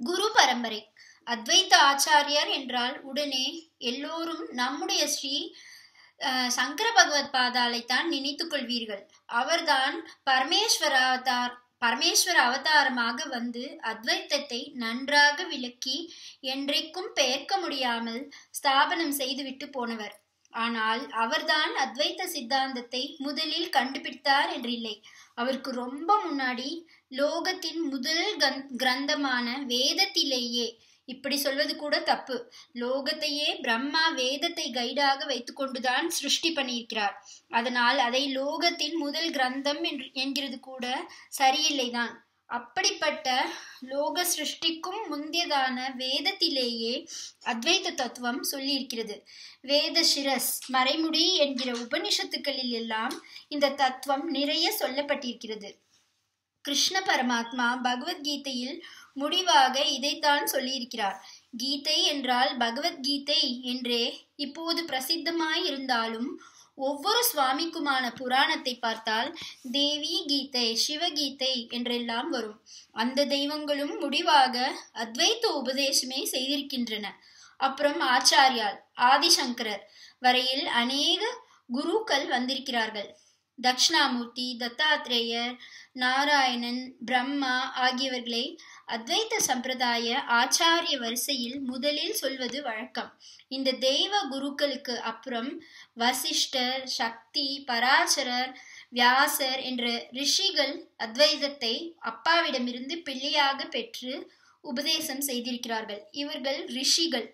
குரு பரம்பரை அத்வைத ஆச்சாரியார் என்றால் உடனே எல்லோரும் நம்முடைய ஸ்ரீ அஹ், சங்கர பகவத் பாதாலைத்தான் நினைத்துக் கொள்வீர்கள் அவர்தான் பரமேஸ்வர அவதார் பரமேஸ்வர அவதாரமாக வந்து அத்வைத்தத்தை நன்றாக விளக்கி என்றைக்கும் பெயர்க்க முடியாமல் ஸ்தாபனம் செய்துவிட்டு போனவர் ஆனால் அவர்தான் அத்வைத்த சித்தாந்தத்தை முதலில் கண்டுபிடித்தார் என்றில்லை அவருக்கு ரொம்ப முன்னாடி லோகத்தின் முதல் கந்- கிரந்தமான வேதத்திலேயே இப்படி சொல்வது கூட தப்பு லோகத்தையே பிரம்மா வேதத்தை கைடாக வைத்துக்கொண்டுதான் சிருஷ்டி பண்ணியிருக்கிறார் அதனால் அதை லோகத்தின் முதல் கிரந்தம் என்று என்கிறது கூட சரியில்லைதான் அப்படிப்பட்ட லோக சிருஷ்டிக்கும் முந்தியதான வேதத்திலேயே அத்வைத தத்துவம் சொல்லியிருக்கிறது வேத சிரஸ் மறைமுடி என்கிற உபனிஷத்துக்களில் எல்லாம் இந்த தத்துவம் நிறைய சொல்லப்பட்டிருக்கிறது கிருஷ்ண பரமாத்மா பகவத்கீதையில் முடிவாக இதைத்தான் சொல்லியிருக்கிறார் கீதை என்றால் பகவத்கீதை என்றே இப்போது பிரசித்தமாய் இருந்தாலும் ஒவ்வொரு சுவாமிக்குமான புராணத்தை பார்த்தால் தேவி கீதை சிவகீதை என்றெல்லாம் வரும் அந்த தெய்வங்களும் முடிவாக அத்வைத்த உபதேசமே செய்திருக்கின்றன அப்புறம் ஆச்சாரியால் ஆதிசங்கரர் வரையில் அநேக குருக்கள் வந்திருக்கிறார்கள் தக்ஷணாமூர்த்தி தத்தாத்ரேயர் நாராயணன் பிரம்மா ஆகியவர்களை அத்வைத சம்பிரதாய ஆச்சாரிய வரிசையில் முதலில் சொல்வது வழக்கம் இந்த தெய்வ குருக்களுக்கு அப்புறம் வசிஷ்டர் சக்தி பராசரர் வியாசர் என்ற ரிஷிகள் அத்வைதத்தை அப்பாவிடமிருந்து பிள்ளையாக பெற்று உபதேசம் செய்திருக்கிறார்கள் இவர்கள் ரிஷிகள்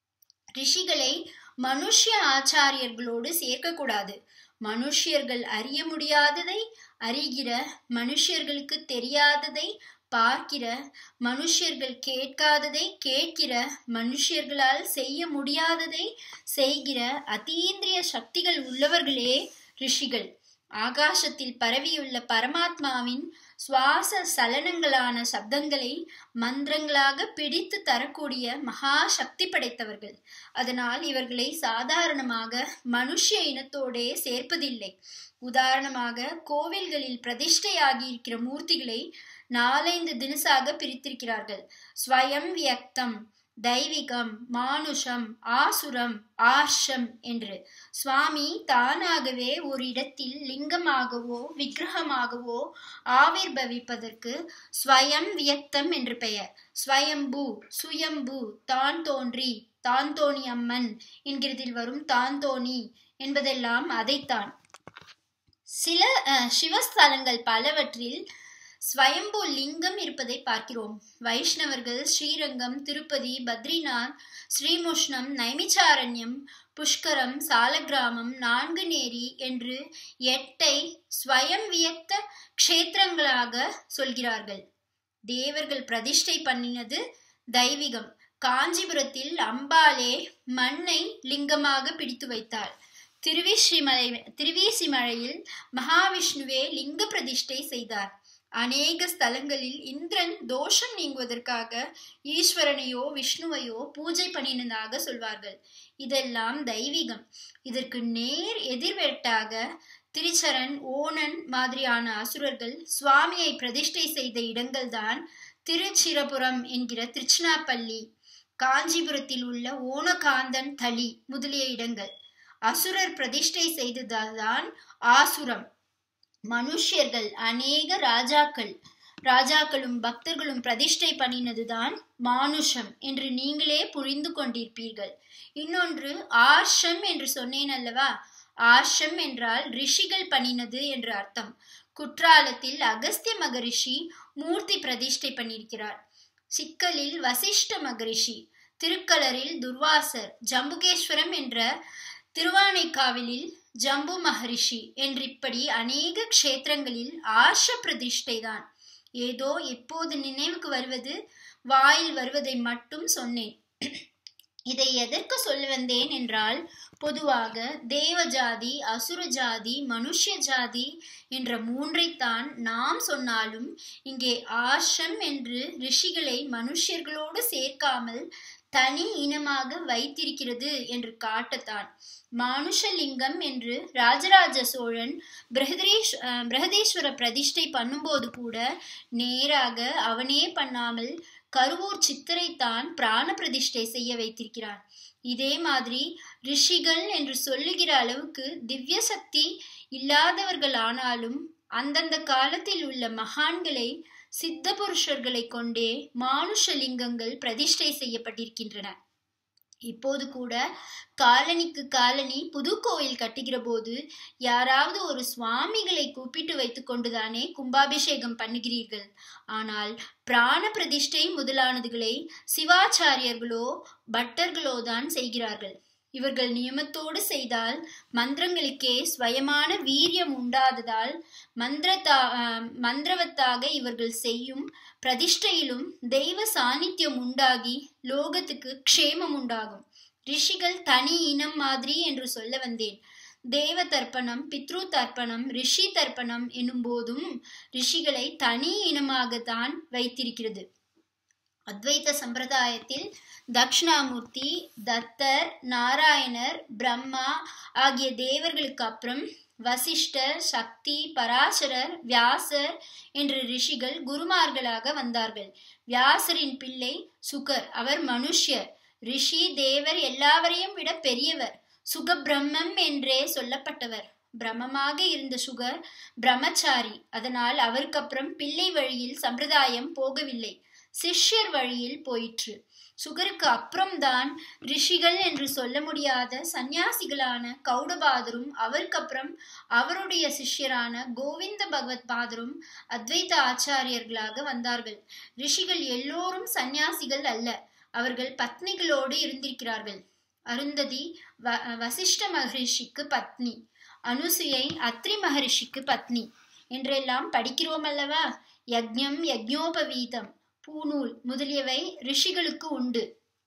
ரிஷிகளை மனுஷ்ய ஆச்சாரியர்களோடு சேர்க்கக்கூடாது மனுஷ்யர்கள் அறிய முடியாததை அறிகிற மனுஷ்யர்களுக்கு தெரியாததை பார்க்கிற மனுஷ்யர்கள் கேட்காததை கேட்கிற மனுஷ்யர்களால் செய்ய முடியாததை செய்கிற அதீந்திரிய சக்திகள் உள்ளவர்களே ரிஷிகள் ஆகாசத்தில் பரவியுள்ள பரமாத்மாவின் சுவாச சலனங்களான சப்தங்களை மந்திரங்களாக பிடித்து தரக்கூடிய மகா சக்தி படைத்தவர்கள் அதனால் இவர்களை சாதாரணமாக மனுஷ்ய இனத்தோடே சேர்ப்பதில்லை உதாரணமாக கோவில்களில் பிரதிஷ்டையாகி இருக்கிற மூர்த்திகளை நாலைந்து தினசாக பிரித்திருக்கிறார்கள் ஸ்வயம் வியக்தம் தெய்வீகம் மானுஷம் ஆசுரம் ஆர்ஷம் என்று சுவாமி தானாகவே ஒரு இடத்தில் லிங்கமாகவோ விக்கிரகமாகவோ ஆவிர்பவிப்பதற்கு ஸ்வயம் வியக்தம் என்று பெயர் ஸ்வயம்பு சுயம்பு தான் தோன்றி தான் தோணி அம்மன் என்கிறதில் வரும் தான் தோணி என்பதெல்லாம் அதைத்தான் சில அஹ், சிவஸ்தலங்கள் பலவற்றில் ஸ்வயம்பு லிங்கம் இருப்பதை பார்க்கிறோம் வைஷ்ணவர்கள் ஸ்ரீரங்கம் திருப்பதி பத்ரிநாத் ஸ்ரீமுஷ்ணம் நைமிச்சாரண்யம் புஷ்கரம் சாலக்கிராமம் நான்குநேரி என்று எட்டை ஸ்வயம் வியக்த க்ஷேத்திரங்களாக சொல்கிறார்கள் தேவர்கள் பிரதிஷ்டை பண்ணினது தெய்வீகம் காஞ்சிபுரத்தில் அம்பாளே மண்ணை லிங்கமாக பிடித்து வைத்தாள் திருவிசிமலை திருவிசிமலையில் மகாவிஷ்ணுவே லிங்க பிரதிஷ்டை செய்தார் அநேக ஸ்தலங்களில் இந்திரன் தோஷம் நீங்குவதற்காக ஈஸ்வரனையோ விஷ்ணுவையோ பூஜை பண்ணினதாக சொல்வார்கள் இதெல்லாம் தெய்வீகம் இதற்கு நேர் எதிர்வெட்டாக திருச்சரன் ஓணன் மாதிரியான அசுரர்கள் சுவாமியை பிரதிஷ்டை செய்த இடங்கள்தான் திருச்சிரபுரம் என்கிற திருச்சினாப்பள்ளி காஞ்சிபுரத்தில் உள்ள ஓணகாந்தன் தளி முதலிய இடங்கள் அசுரர் பிரதிஷ்டை செய்ததுதான் ஆசுரம் மனுஷ்யர்கள் அநேக ராஜாக்கள் ராஜாக்களும் பக்தர்களும் பிரதிஷ்டை பண்ணினதுதான் மானுஷம் என்று நீங்களே புரிந்து கொண்டிருப்பீர்கள் இன்னொன்று ஆர்ஷம் என்று சொன்னேன் அல்லவா ஆர்ஷம் என்றால் ரிஷிகள் பண்ணினது என்று அர்த்தம் குற்றாலத்தில் அகஸ்திய மகரிஷி மூர்த்தி பிரதிஷ்டை பண்ணியிருக்கிறார் சிக்கலில் வசிஷ்ட மகரிஷி திருக்கலரில் துர்வாசர் ஜம்புகேஸ்வரம் என்ற திருவானைக்காவிலில் ஜம்பு மகரிஷி என்றிப்படி அநேக க்ஷேத்திரங்களில் ஆர்ஷ பிரதிஷ்டை தான் ஏதோ எப்போது நினைவுக்கு வருவது வாயில் வருவதை மட்டும் சொன்னேன் இதை எதற்கு சொல்ல வந்தேன் என்றால் பொதுவாக தேவ ஜாதி அசுர ஜாதி மனுஷ்ய ஜாதி என்ற மூன்றைத்தான் நாம் சொன்னாலும் இங்கே ஆஷம் என்று ரிஷிகளை மனுஷ்யர்களோடு சேர்க்காமல் தனி இனமாக வைத்திருக்கிறது என்று காட்டத்தான் மானுஷலிங்கம் என்று ராஜராஜ சோழன் பிரகதீஷ் பிரகதீஸ்வர பிரதிஷ்டை பண்ணும்போது கூட நேராக அவனே பண்ணாமல் கருவூர் சித்தரை தான் பிராண பிரதிஷ்டை செய்ய வைத்திருக்கிறார் இதே மாதிரி ரிஷிகள் என்று சொல்லுகிற அளவுக்கு திவ்ய சக்தி இல்லாதவர்கள் ஆனாலும் அந்தந்த காலத்தில் உள்ள மகான்களை சித்த புருஷர்களை கொண்டே மானுஷ லிங்கங்கள் பிரதிஷ்டை செய்யப்பட்டிருக்கின்றன இப்போது கூட காலனிக்கு காலனி புது கோயில் கட்டுகிற போது யாராவது ஒரு சுவாமிகளை கூப்பிட்டு வைத்துக் கொண்டுதானே கும்பாபிஷேகம் பண்ணுகிறீர்கள் ஆனால் பிராண பிரதிஷ்டை முதலானதுகளை சிவாச்சாரியர்களோ பட்டர்களோ தான் செய்கிறார்கள் இவர்கள் நியமத்தோடு செய்தால் மந்திரங்களுக்கே ஸ்வயமான வீரியம் உண்டாததால் மந்திரத்தா மந்திரவத்தாக இவர்கள் செய்யும் பிரதிஷ்டையிலும் தெய்வ சாநித்தியம் உண்டாகி லோகத்துக்கு க்ஷேமம் உண்டாகும் ரிஷிகள் தனி இனம் மாதிரி என்று சொல்ல வந்தேன் தேவ தர்ப்பணம் பித்ரு தர்ப்பணம் ரிஷி தர்ப்பணம் என்னும் போதும் ரிஷிகளை தனி இனமாகத்தான் வைத்திருக்கிறது அத்வைத சம்பிரதாயத்தில் தக்ஷணாமூர்த்தி தத்தர் நாராயணர் பிரம்மா ஆகிய தேவர்களுக்கு அப்புறம் வசிஷ்டர் சக்தி பராசரர் வியாசர் என்ற ரிஷிகள் குருமார்களாக வந்தார்கள் வியாசரின் பிள்ளை சுகர் அவர் மனுஷ்யர் ரிஷி தேவர் எல்லாவரையும் விட பெரியவர் சுகபிரம்மம் என்றே சொல்லப்பட்டவர் பிரம்மமாக இருந்த சுகர் பிரம்மச்சாரி அதனால் அவருக்கு அப்புறம் பிள்ளை வழியில் சம்பிரதாயம் போகவில்லை சிஷ்யர் வழியில் போயிற்று சுகருக்கு அப்புறம்தான் ரிஷிகள் என்று சொல்ல முடியாத சந்நியாசிகளான கௌடபாதரும் அவருக்கு அப்புறம் அவருடைய சிஷ்யரான கோவிந்த பகவத் பாதரும் அத்வைத ஆச்சாரியர்களாக வந்தார்கள் ரிஷிகள் எல்லோரும் சந்நியாசிகள் அல்ல அவர்கள் பத்னிகளோடு இருந்திருக்கிறார்கள் அருந்ததி வ வசிஷ்ட மகரிஷிக்கு பத்னி அனுசுயை அத்ரி மகரிஷிக்கு பத்னி என்றெல்லாம் படிக்கிறோம் அல்லவா யக்ஞம் யக்ஞோபவீதம் பூநூல் முதலியவை ரிஷிகளுக்கு உண்டு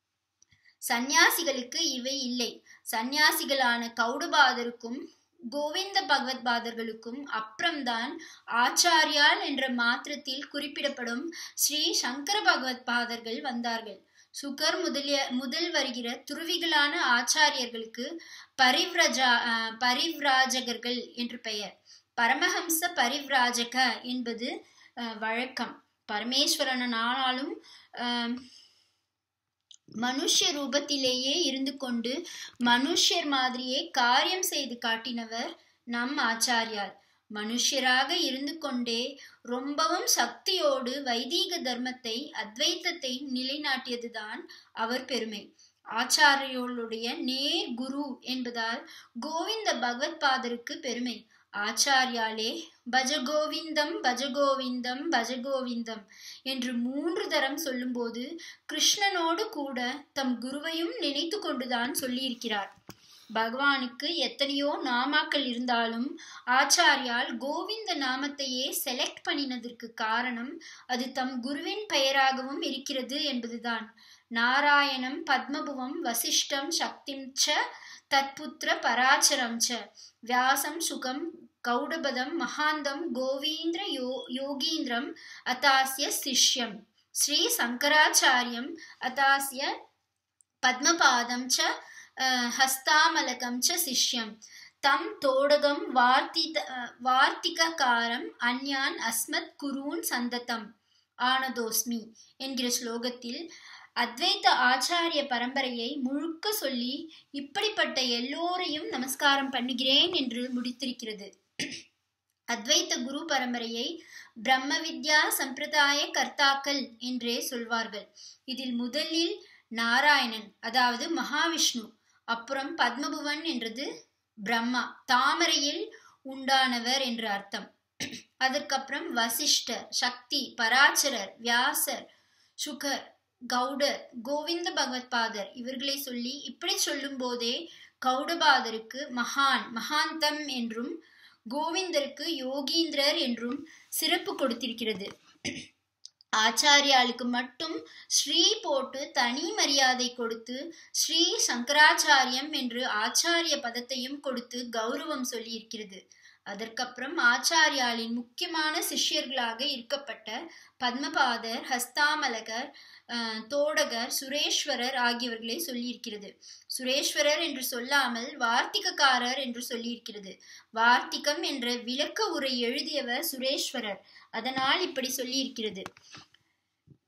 சந்நியாசிகளுக்கு இவை இல்லை சந்நியாசிகளான கௌடபாதருக்கும் கோவிந்த பகவத் பாதர்களுக்கும் அப்புறம்தான் ஆச்சாரியால் என்ற மாத்திரத்தில் குறிப்பிடப்படும் ஸ்ரீ சங்கர பகவத் பாதர்கள் வந்தார்கள் சுகர் முதலிய முதல் வருகிற துருவிகளான ஆச்சாரியர்களுக்கு பரிவ்ரஜா பரிவ்ராஜகர்கள் என்று பெயர் பரமஹம்ச பரிவ்ராஜக என்பது வழக்கம் பரமேஸ்வரன் ஆனாலும் மனுஷ ரூபத்திலேயே இருந்து கொண்டு மனுஷர் மாதிரியே காரியம் செய்து காட்டினவர் நம் ஆச்சாரியார் மனுஷராக இருந்து கொண்டே ரொம்பவும் சக்தியோடு வைதீக தர்மத்தை அத்வைத்தத்தை நிலைநாட்டியதுதான் அவர் பெருமை ஆச்சாரியோளுடைய நேர் குரு என்பதால் கோவிந்த பகவத் பாதருக்கு பெருமை ஆச்சாரியாலே பஜகோவிந்தம் பஜகோவிந்தம் பஜகோவிந்தம் என்று மூன்று தரம் சொல்லும்போது கிருஷ்ணனோடு கூட தம் குருவையும் நினைத்து கொண்டுதான் சொல்லியிருக்கிறார் பகவானுக்கு எத்தனையோ நாமாக்கள் இருந்தாலும் ஆச்சாரியால் கோவிந்த நாமத்தையே செலக்ட் பண்ணினதற்கு காரணம் அது தம் குருவின் பெயராகவும் இருக்கிறது என்பதுதான் நாராயணம் பத்மபுவம் வசிஷ்டம் சக்திம் ச தத்புத்திர பராச்சரம் ச வியாசம் சுகம் கௌடபதம் மகாந்தம் கோவீந்திர யோ யோகீந்திரம் அதாசிய சிஷ்யம் ஸ்ரீ சங்கராச்சாரியம் அதாசிய பத்மபாதம் ச ஹஸ்தாமலகம் ச சிஷ்யம் தம் தோடகம் வார்த்தித வார்த்திகாரம் அந்யான் அஸ்மத் குரூன் சந்ததம் ஆனதோஸ்மி என்கிற ஸ்லோகத்தில் அத்வைத்த ஆச்சாரிய பரம்பரையை முழுக்க சொல்லி இப்படிப்பட்ட எல்லோரையும் நமஸ்காரம் பண்ணுகிறேன் என்று முடித்திருக்கிறது அத்வைத்த குரு பரம்பரையை பிரம்ம வித்யா சம்பிரதாய கர்த்தாக்கள் என்றே சொல்வார்கள் இதில் முதலில் நாராயணன் அதாவது மகாவிஷ்ணு அப்புறம் பத்மபுவன் என்றது பிரம்மா தாமரையில் உண்டானவர் என்று அர்த்தம் அதற்கப்புறம் வசிஷ்டர் சக்தி பராச்சரர் வியாசர் சுகர் கௌடர் கோவிந்த பகவத் பாதர் இவர்களை சொல்லி இப்படி சொல்லும் போதே கௌடபாதருக்கு மகான் மகாந்தம் என்றும் கோவிந்தருக்கு யோகீந்திரர் என்றும் சிறப்பு கொடுத்திருக்கிறது ஆச்சாரியாளுக்கு மட்டும் ஸ்ரீ போட்டு தனி மரியாதை கொடுத்து ஸ்ரீ சங்கராச்சாரியம் என்று ஆச்சாரிய பதத்தையும் கொடுத்து கௌரவம் சொல்லியிருக்கிறது அதற்கப்புறம் ஆச்சாரியாலின் முக்கியமான சிஷ்யர்களாக இருக்கப்பட்ட பத்மபாதர் ஹஸ்தாமலகர் தோடகர் சுரேஸ்வரர் ஆகியவர்களை சொல்லியிருக்கிறது சுரேஸ்வரர் என்று சொல்லாமல் வார்த்திகக்காரர் என்று சொல்லியிருக்கிறது வார்த்திகம் என்ற விளக்க உரை எழுதியவர் சுரேஸ்வரர் அதனால் இப்படி சொல்லியிருக்கிறது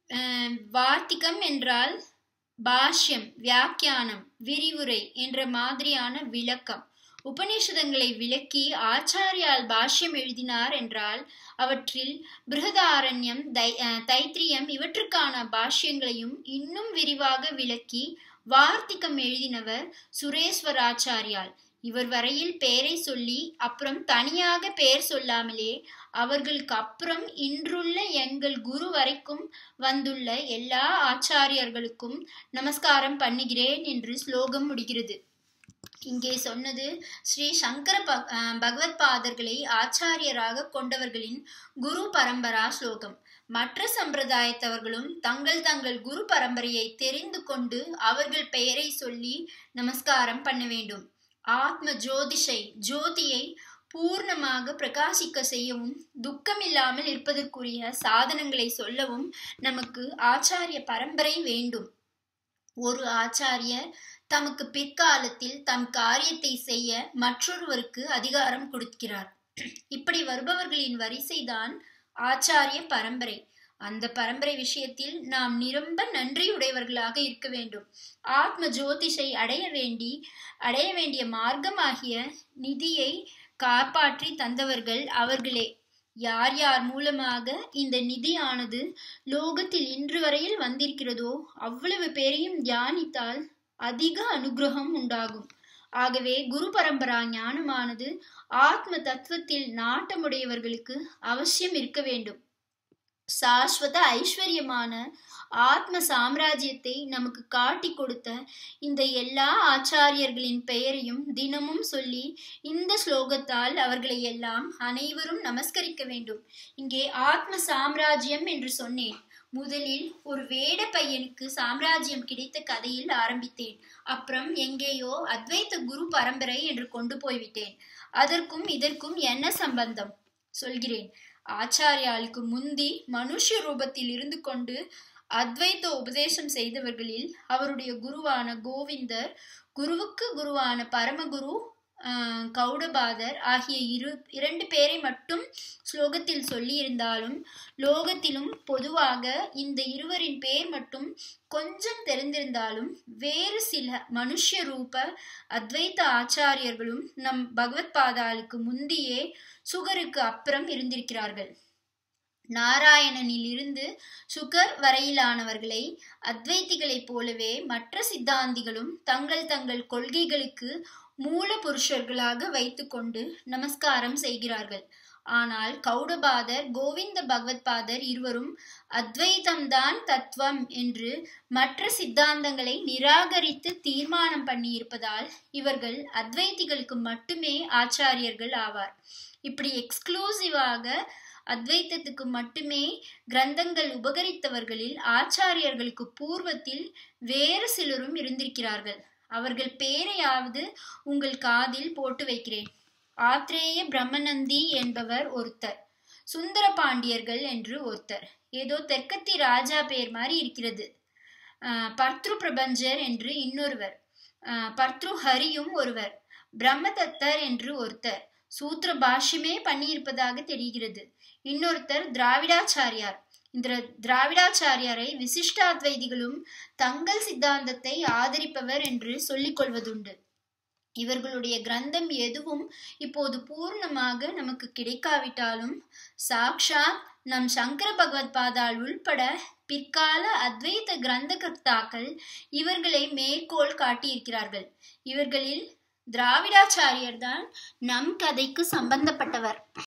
அஹ், வார்த்திகம் என்றால் பாஷ்யம் வியாக்கியானம் விரிவுரை என்ற மாதிரியான விளக்கம் உபநிஷதங்களை விளக்கி ஆச்சாரியால் பாஷ்யம் எழுதினார் என்றால் அவற்றில் பிருகதாரண்யம் தை அஹ், தைத்திரியம் இவற்றுக்கான பாஷ்யங்களையும் இன்னும் விரிவாக விளக்கி வார்த்திகம் எழுதினவர் சுரேஸ்வராச்சாரியால் இவர் வரையில் பெயரை சொல்லி அப்புறம் தனியாக பெயர் சொல்லாமலே அவர்களுக்கு அப்புறம் இன்றுள்ள எங்கள் குரு வரைக்கும் வந்துள்ள எல்லா ஆச்சாரியர்களுக்கும் நமஸ்காரம் பண்ணுகிறேன் என்று ஸ்லோகம் முடிகிறது இங்கே சொன்னது ஸ்ரீ சங்கர ப- அஹ் பகவத் பாதர்களை ஆச்சாரியராக கொண்டவர்களின் குரு பரம்பரா ஸ்லோகம் மற்ற சம்பிரதாயத்தவர்களும் தங்கள் தங்கள் குரு பரம்பரையை தெரிந்து கொண்டு அவர்கள் பெயரை சொல்லி நமஸ்காரம் பண்ண வேண்டும் ஆத்ம ஜோதிஷை ஜோதியை பூர்ணமாக பிரகாசிக்க செய்யவும் துக்கமில்லாமல் இருப்பதற்குரிய சாதனங்களை சொல்லவும் நமக்கு ஆச்சாரிய பரம்பரை வேண்டும் ஒரு ஆச்சாரியர் தமக்கு பிற்காலத்தில் தம் காரியத்தை செய்ய மற்றொருவருக்கு அதிகாரம் கொடுக்கிறார் இப்படி வருபவர்களின் வரிசைதான் ஆச்சாரிய பரம்பரை அந்த பரம்பரை விஷயத்தில் நாம் நிரம்ப நன்றியுடையவர்களாக இருக்க வேண்டும் ஆத்ம ஜோதிஷை அடைய வேண்டி அடைய வேண்டிய மார்க்கமாகிய நிதியை காப்பாற்றி தந்தவர்கள் அவர்களே யார் யார் மூலமாக இந்த நிதியானது லோகத்தில் இன்று வரையில் வந்திருக்கிறதோ அவ்வளவு பேரையும் தியானித்தால் அதிக அனுகிரகம் உண்டாகும் ஆகவே குரு பரம்பரா ஞானமானது ஆத்ம தத்துவத்தில் நாட்டமுடையவர்களுக்கு அவசியம் இருக்க வேண்டும் சாஸ்வத ஐஸ்வர்யமான ஆத்ம சாம்ராஜ்யத்தை நமக்கு காட்டி கொடுத்த இந்த எல்லா ஆச்சாரியர்களின் பெயரையும் தினமும் சொல்லி இந்த ஸ்லோகத்தால் அவர்களை எல்லாம் அனைவரும் நமஸ்கரிக்க வேண்டும் இங்கே ஆத்ம சாம்ராஜ்யம் என்று சொன்னேன் முதலில் ஒரு வேட பையனுக்கு சாம்ராஜ்யம் கிடைத்த கதையில் ஆரம்பித்தேன் அப்புறம் எங்கேயோ அத்வைத குரு பரம்பரை என்று கொண்டு போய்விட்டேன் அதற்கும் இதற்கும் என்ன சம்பந்தம் சொல்கிறேன் ஆச்சாரியாளுக்கு முந்தி மனுஷ ரூபத்தில் இருந்து கொண்டு அத்வைத உபதேசம் செய்தவர்களில் அவருடைய குருவான கோவிந்தர் குருவுக்கு குருவான பரமகுரு ஆஹ், கௌடபாதர் ஆகிய இரு இரண்டு பேரை மட்டும் ஸ்லோகத்தில் சொல்லியிருந்தாலும் லோகத்திலும் பொதுவாக இந்த இருவரின் பேர் மட்டும் கொஞ்சம் தெரிந்திருந்தாலும் வேறு சில மனுஷ்ய ரூப அத்வைத ஆச்சாரியர்களும் நம் பகவத் பாதாளுக்கு முந்தியே சுகருக்கு அப்புறம் இருந்திருக்கிறார்கள் நாராயணனில் இருந்து சுகர் வரையிலானவர்களை அத்வைத்திகளைப் போலவே மற்ற சித்தாந்திகளும் தங்கள் தங்கள் கொள்கைகளுக்கு மூல புருஷர்களாக வைத்துக்கொண்டு நமஸ்காரம் செய்கிறார்கள் ஆனால் கௌடபாதர் கோவிந்த பகவத் பாதர் இருவரும் அத்வைதம்தான் தத்துவம் என்று மற்ற சித்தாந்தங்களை நிராகரித்து தீர்மானம் பண்ணியிருப்பதால் இவர்கள் அத்வைத்திகளுக்கு மட்டுமே ஆச்சாரியர்கள் ஆவார் இப்படி எக்ஸ்க்ளூசிவாக அத்வைத்தத்துக்கு மட்டுமே கிரந்தங்கள் உபகரித்தவர்களில் ஆச்சாரியர்களுக்கு பூர்வத்தில் வேறு சிலரும் இருந்திருக்கிறார்கள் அவர்கள் பேரையாவது உங்கள் காதில் போட்டு வைக்கிறேன் ஆத்ரேய பிரம்மநந்தி என்பவர் ஒருத்தர் சுந்தர பாண்டியர்கள் என்று ஒருத்தர் ஏதோ தெற்கத்தி ராஜா பேர் மாதிரி இருக்கிறது ஆஹ் பர்த்ரு பிரபஞ்சர் என்று இன்னொருவர் ஆஹ் பர்த்ரு ஹரியும் ஒருவர் பிரம்மதத்தர் என்று ஒருத்தர் சூத்திர பாஷ்யமே பண்ணியிருப்பதாக தெரிகிறது இன்னொருத்தர் திராவிடாச்சாரியார் இந்த திராவிடாச்சாரியாரை விசிஷ்டாத்வைதிகளும் தங்கள் சித்தாந்தத்தை ஆதரிப்பவர் என்று சொல்லிக் கொள்வதுண்டு இவர்களுடைய கிரந்தம் எதுவும் இப்போது பூர்ணமாக நமக்கு கிடைக்காவிட்டாலும் சாக்ஷாத் நம் சங்கர பகவத் பாதால் உள்பட பிற்கால அத்வைத கிரந்தகர்த்தாக்கள் இவர்களை மேற்கோள் காட்டியிருக்கிறார்கள் இவர்களில் திராவிடாச்சாரியர் தான் நம் கதைக்கு சம்பந்தப்பட்டவர்